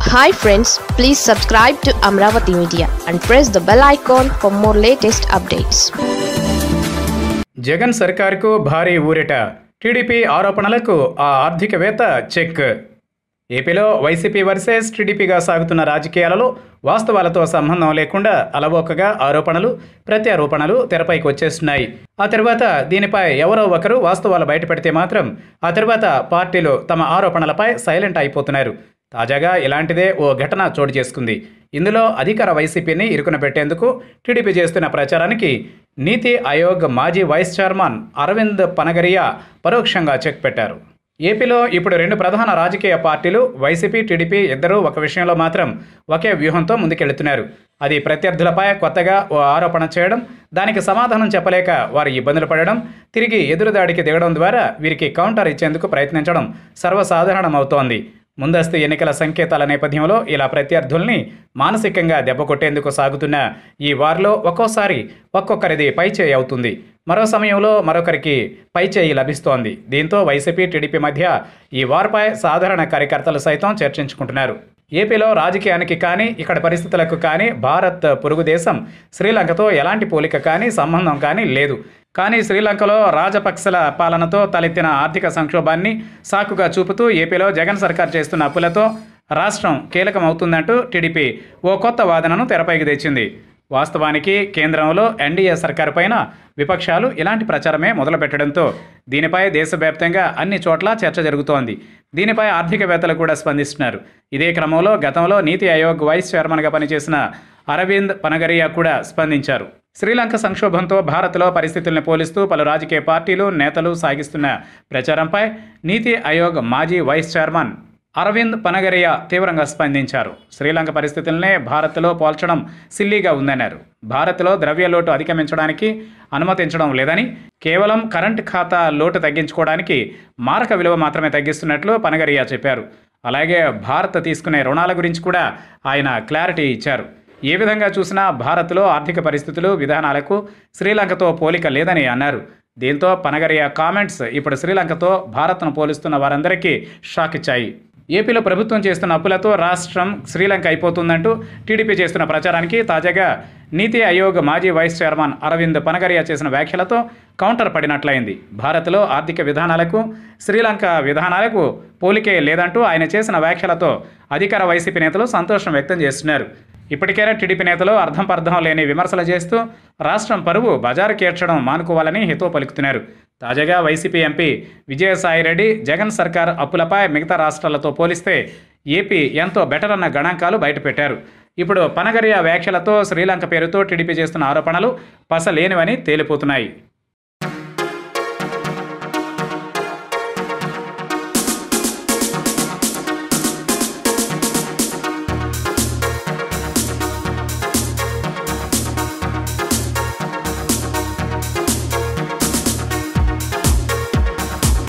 hi friends please subscribe to Amaravati media and press the bell icon for more latest updates Jagan సర్కార్కు భారీ ఊరట TDP ఆరోపణలకు ఆ ఆర్థికవేత్త చెక్ ఏపీలో వైసీపీ వర్సెస్ టీడీపీగా సాగుతున్న రాజకీయాలలో వాస్తవాలతో సంబంధం లేకుండా అలవోకగా ఆరోపణలు ప్రత్యారోపణలు తెరపైకి వచ్చేస్తున్నాయి ఆ తర్వాత దీనిపై ఎవరో ఒకరు వాస్తవాలు బయటపెడితే మాత్రం ఆ తర్వాత పార్టీలు తమ ఆరోపణలపై సైలెంట్ అయిపోతున్నారు తాజాగా ఇలాంటిదే ఓ ఘటన చోటు చేసుకుంది ఇందులో అధికార వైసీపీని ఇరుకున పెట్టేందుకు టీడీపీ చేస్తున్న ప్రచారానికి నీతి ఆయోగ్ మాజీ వైస్ చైర్మన్ అరవింద్ పనగరియా పరోక్షంగా చెక్ పెట్టారు ఏపీలో ఇప్పుడు రెండు ప్రధాన రాజకీయ పార్టీలు వైసీపీ టీడీపీ ఇద్దరూ ఒక విషయంలో మాత్రం ఒకే వ్యూహంతో ముందుకెళ్తున్నారు అది ప్రత్యర్థులపై కొత్తగా ఓ ఆరోపణ చేయడం దానికి సమాధానం చెప్పలేక వారు ఇబ్బందులు పడడం తిరిగి ఎదురుదాడికి దిగడం ద్వారా వీరికి కౌంటర్ ఇచ్చేందుకు ప్రయత్నించడం సర్వసాధారణమవుతోంది ముందస్తు ఎన్నికల సంకేతాల నేపథ్యంలో ఇలా ప్రత్యర్థుల్ని మానసికంగా దెబ్బకొట్టేందుకు సాగుతున్న ఈ వార్లో ఒక్కోసారి ఒక్కొక్కరిది పైచేయి అవుతుంది మరో సమయంలో మరొకరికి పైచేయి లభిస్తోంది దీంతో వైసీపీ టీడీపీ మధ్య ఈ వార్పై సాధారణ కార్యకర్తలు సైతం చర్చించుకుంటున్నారు ఏపీలో రాజకీయానికి కానీ ఇక్కడ పరిస్థితులకు కానీ భారత్ పొరుగు దేశం శ్రీలంకతో ఎలాంటి పోలిక కానీ సంబంధం కానీ లేదు కానీ శ్రీలంకలో రాజపక్సల పాలనతో తలెత్తిన ఆర్థిక సంక్షోభాన్ని సాకుగా చూపుతూ ఏపీలో జగన్ సర్కార్ చేస్తున్న అప్పులతో రాష్ట్రం కీలకమవుతుందంటూ టీడీపీ ఓ కొత్త వాదనను తెరపైకి తెచ్చింది వాస్తవానికి కేంద్రంలో ఎన్డీఏ సర్కారు పైన విపక్షాలు ఇలాంటి ప్రచారమే మొదలుపెట్టడంతో దీనిపై దేశవ్యాప్తంగా అన్ని చోట్ల చర్చ జరుగుతోంది దీనిపై ఆర్థికవేత్తలు కూడా స్పందిస్తున్నారు ఇదే క్రమంలో గతంలో నీతి ఆయోగ్ వైస్ చైర్మన్గా పనిచేసిన అరవింద్ పనగరియా కూడా స్పందించారు శ్రీలంక సంక్షోభంతో భారత్లో పరిస్థితుల్ని పోలిస్తూ పలు రాజకీయ పార్టీలు నేతలు సాగిస్తున్న ప్రచారంపై నీతి ఆయోగ్ మాజీ వైస్ చైర్మన్ అరవింద్ పనగరియా తీవ్రంగా స్పందించారు శ్రీలంక పరిస్థితులనే భారత్లో పోల్చడం సిల్లీగా ఉందన్నారు భారత్లో ద్రవ్య లోటు అధిగమించడానికి అనుమతించడం లేదని కేవలం కరెంట్ ఖాతా లోటు తగ్గించుకోవడానికి మారక విలువ మాత్రమే తగ్గిస్తున్నట్లు పనగరియా చెప్పారు అలాగే భారత్ తీసుకునే రుణాల గురించి కూడా ఆయన క్లారిటీ ఇచ్చారు ఏ విధంగా చూసినా భారత్లో ఆర్థిక పరిస్థితులు విధానాలకు శ్రీలంకతో పోలిక లేదని అన్నారు దీంతో పనగరియా కామెంట్స్ ఇప్పుడు శ్రీలంకతో భారత్ను పోలుస్తున్న వారందరికీ షాక్ ఇచ్చాయి ఏపీలో ప్రభుత్వం చేస్తున్న అప్పులతో రాష్ట్రం శ్రీలంక అయిపోతుందంటూ టీడీపీ చేస్తున్న ప్రచారానికి తాజాగా నీతి ఆయోగ్ మాజీ వైస్ చైర్మన్ అరవింద్ పనగరియా చేసిన వ్యాఖ్యలతో కౌంటర్ పడినట్లయింది భారత్లో ఆర్థిక విధానాలకు శ్రీలంక విధానాలకు పోలికే లేదంటూ ఆయన చేసిన వ్యాఖ్యలతో అధికార వైసీపీ నేతలు సంతోషం వ్యక్తం చేస్తున్నారు ఇప్పటికైనా టీడీపీ నేతలు అర్థం పర్థం లేని విమర్శలు చేస్తూ రాష్ట్రం పరువు బజారు కేర్చడం మానుకోవాలని హితో పలుకుతున్నారు తాజాగా వైసీపీ ఎంపీ విజయసాయిరెడ్డి జగన్ సర్కార్ అప్పులపై మిగతా రాష్ట్రాలతో పోలిస్తే ఏపీ ఎంతో బెటర్ అన్న గణాంకాలు బయటపెట్టారు ఇప్పుడు పనగరియా వ్యాఖ్యలతో శ్రీలంక పేరుతో టీడీపీ చేస్తున్న ఆరోపణలు పసలేనివని తేలిపోతున్నాయి